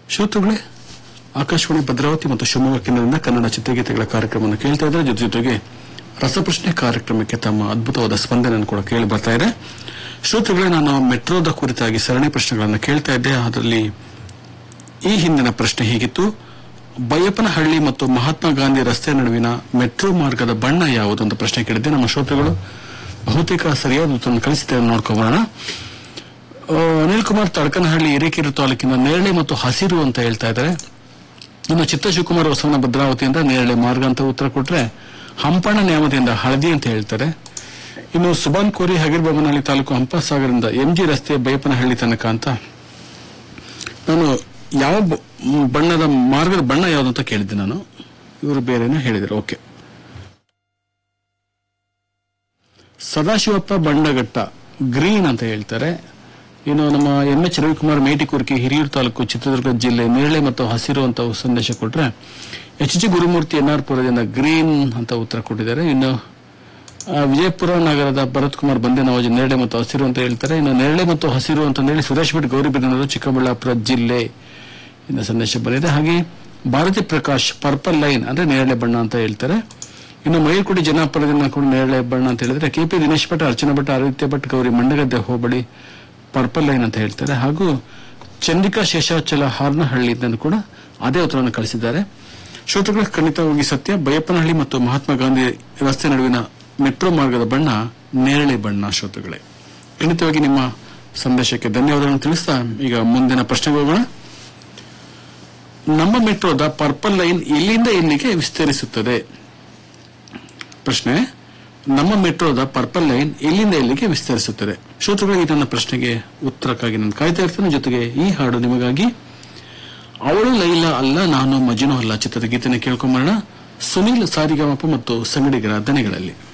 ಶ್ರೋತೃಗಳೇ ಆಕಾಶವಾಣಿ ಭದ್ರಾವತಿ ಮತ್ತು ಶಿವಮೊಗ್ಗ ಕೇಂದ್ರದಿಂದ ಕನ್ನಡ ಚಿತ್ರಗೀತೆಗಳ ಕಾರ್ಯಕ್ರಮವನ್ನು ಕೇಳ್ತಾ ಇದ್ದಾರೆ ಜೊತೆ ಜೊತೆಗೆ ರಸಪ್ರಶ್ನೆ ಕಾರ್ಯಕ್ರಮಕ್ಕೆ ತಮ್ಮ ಅದ್ಭುತವಾದ ಸ್ಪಂದನೆಯನ್ನು ಕೂಡ ಕೇಳಿ ಬರ್ತಾ ಇದೆ ಶ್ರೋತೃಗಳೇ ನಾನು ಮೆಟ್ರೋದ ಕುರಿತಾಗಿ ಸರಣಿ ಪ್ರಶ್ನೆಗಳನ್ನು ಕೇಳ್ತಾ ಇದ್ದೆ ಅದರಲ್ಲಿ ಈ ಹಿಂದಿನ ಪ್ರಶ್ನೆ ಹೀಗಿತ್ತು ಬೈಯಪ್ಪನಹಳ್ಳಿ ಮತ್ತು ಮಹಾತ್ಮ ಗಾಂಧಿ ರಸ್ತೆ ನಡುವಿನ ಮೆಟ್ರೋ ಮಾರ್ಗದ ಬಣ್ಣ ಯಾವುದು ಅಂತ ಪ್ರಶ್ನೆ ಕೇಳಿದ್ದೆ ನಮ್ಮ ಶ್ರೋತೃಗಳು ಬಹುತೇಕ ಸರಿಯಾದ ಉತ್ತರವನ್ನು ಕಳಿಸಿದ್ದೇವೆ ನೋಡ್ಕೊಂಬರೋಣ ಆ, ಅನಿಲ್ ಕುಮಾರ್ ತಡಕನಹಳ್ಳಿ ಹಿರೇಕೆರೆ ತಾಲೂಕಿನ ನೇರಳೆ ಮತ್ತು ಹಸಿರು ಅಂತ ಹೇಳ್ತಾ ಇದ್ದಾರೆ ಇನ್ನು ಚಿತ್ತ ಶಿವಕುಮಾರ್ ಹೊಸವನ ಭದ್ರಾವತಿಯಿಂದ ನೇರಳೆ ಮಾರ್ಗ ಅಂತ ಉತ್ತರ ಕೊಟ್ರೆ ಹಂಪಣ್ಣ ನ್ಯಾಮತಿಯಿಂದ ಹಳದಿ ಅಂತ ಹೇಳ್ತಾರೆ ಇನ್ನು ಸುಬಾನ್ ಕೋರಿ ಹಗೀರ್ಬೊಮ್ಮನಹಳ್ಳಿ ತಾಲೂಕು ಹಂಪಸಾಗರದಿಂದ ಎಂಜಿ ರಸ್ತೆ ಬೈಯಪ್ಪನಹಳ್ಳಿ ತನಕ ಅಂತ ನಾನು ಯಾವ ಬ- ಮ್, ಬಣ್ಣದ ಮಾರ್ಗದ ಬಣ್ಣ ಯಾವುದು ಅಂತ ಕೇಳಿದ್ದೆ ನಾನು ಇವರು ಬೇರೆನೋ ಹೇಳಿದರು ಓಕೆ ಸದಾಶಿವಪ್ಪ ಬಂಡಗಟ್ಟ ಗ್ರೀನ್ ಅಂತ ಹೇಳ್ತಾರೆ ಇನ್ನು ನಮ್ಮ ಎಂ ಎಚ್ ರವಿಕುಮಾರ್ ಮೇಟಿಕುರ್ಕಿ ಹಿರಿಯೂರು ತಾಲೂಕು ಚಿತ್ರದುರ್ಗ ಜಿಲ್ಲೆ ನೇರಳೆ ಮತ್ತು ಹಸಿರು ಅಂತ ಸಂದೇಶ ಕೊಟ್ರೆ H G Gurumurthy N R ಪುರದಿಂದ ಗ್ರೀನ್ ಅಂತ ಉತ್ತರ ಕೊಟ್ಟಿದ್ದಾರೆ ಇನ್ನು ಆ, ವಿಜಯಪುರ ನಗರದ ಭರತ್ ಕುಮಾರ್ ಬಂದೆ ನವಾಜ್ ನೇರಳೆ ಮತ್ತು ಹಸಿರು ಅಂತ ಹೇಳ್ತಾರೆ ಇನ್ನು ನೇರಳೆ ಮತ್ತು ಹಸಿರು ಅಂತಂದೇಳಿ ಸುರೇಶ್ ಭಟ್ ಗೌರಿಬಿದನೂರು ಚಿಕ್ಕಬಳ್ಳಾಪುರ ಜಿಲ್ಲೆ ಇಂದ ಸಂದೇಶ ಬಂದಿದೆ ಹಾಗೆ ಭಾರತಿ ಪ್ರಕಾಶ್ ಪರ್ಪಲ್ ಲೈನ್ ಅಂದ್ರೆ ನೇರಳೆ ಬಣ್ಣ ಅಂತ ಹೇಳ್ತಾರೆ ಇನ್ನು ಮೈಲ್ಕುಡಿ ಜನಾಪುರದಿಂದ ಕೂಡ ನೇರಳೆ ಬಣ್ಣ ಅಂತ ಹೇಳಿದ್ರೆ ಕೆಪಿ ದಿನೇಶ್ ಭಟ್ ಅರ್ಚನಾ ಭಟ್ ಆದಿತ್ಯ ಭಟ್ ಗೌರಿ ಮಂಡಗದ್ದೆ ಹೋಬಳಿ ಪರ್ಪಲ್ ಲೈನ್ ಅಂತ ಹೇಳ್ತಾರೆ ಹಾಗೂ ಚಂದ್ರಿಕಾ ಶೇಷಾಚಲ ಹಾರ್ನಹಳ್ಳಿಯಿಂದ ಕೂಡ ಅದೇ ಉತ್ತರವನ್ನು ಕಳಿಸಿದ್ದಾರೆ ಶ್ರೋತೃಗಳು ಖಂಡಿತವಾಗಿ ಸತ್ಯ ಬೈಯಪ್ಪನಹಳ್ಳಿ ಮತ್ತು ಮಹಾತ್ಮ ಗಾಂಧಿ ರಸ್ತೆ ನಡುವಿನ ಮೆಟ್ರೋ ಮಾರ್ಗದ ಬಣ್ಣ ನೇರಳೆ ಬಣ್ಣ ಶ್ರೋತೃಗಳೇ ಖಂಡಿತವಾಗಿ ನಿಮ್ಮ ಸಂದೇಶಕ್ಕೆ ಧನ್ಯವಾದಗಳನ್ನು ತಿಳಿಸ್ತಾ ಈಗ ಮುಂದಿನ ಪ್ರಶ್ನೆಗೆ ಹೋಗೋಣ ನಮ್ಮ ಮೆಟ್ರೋದ ಪರ್ಪಲ್ ಲೈನ್ ಎಲ್ಲಿಂದ ಎಲ್ಲಿಗೆ ವಿಸ್ತರಿಸುತ್ತದೆ ಪ್ರಶ್ನೆ ನಮ್ಮ ಮೆಟ್ರೋದ ಪರ್ಪಲ್ ಲೈನ್ ಎಲ್ಲಿಂದ ಎಲ್ಲಿಗೆ ವಿಸ್ತರಿಸುತ್ತದೆ ಶ್ರೋತೃಗಳಿಗೆ ನನ್ನ ಪ್ರಶ್ನೆಗೆ ಉತ್ತರಕ್ಕಾಗಿ ನಾನು ಕಾಯ್ತಾ ಇರ್ತೇನೆ ಜೊತೆಗೆ ಈ ಹಾಡು ನಿಮಗಾಗಿ ಅವಳು ಲೈಲಾ ಅಲ್ಲ ನಾನು ಮಜುನು ಅಲ್ಲ ಚಿತ್ರದ ಗೀತೆನ ಕೇಳ್ಕೊಂಬರೋಣ ಸುನಿಲ್ ಸಾರಿಗಮಪ ಮತ್ತು ಸಂಗಡಿಗರ ದನೆಗಳಲ್ಲಿ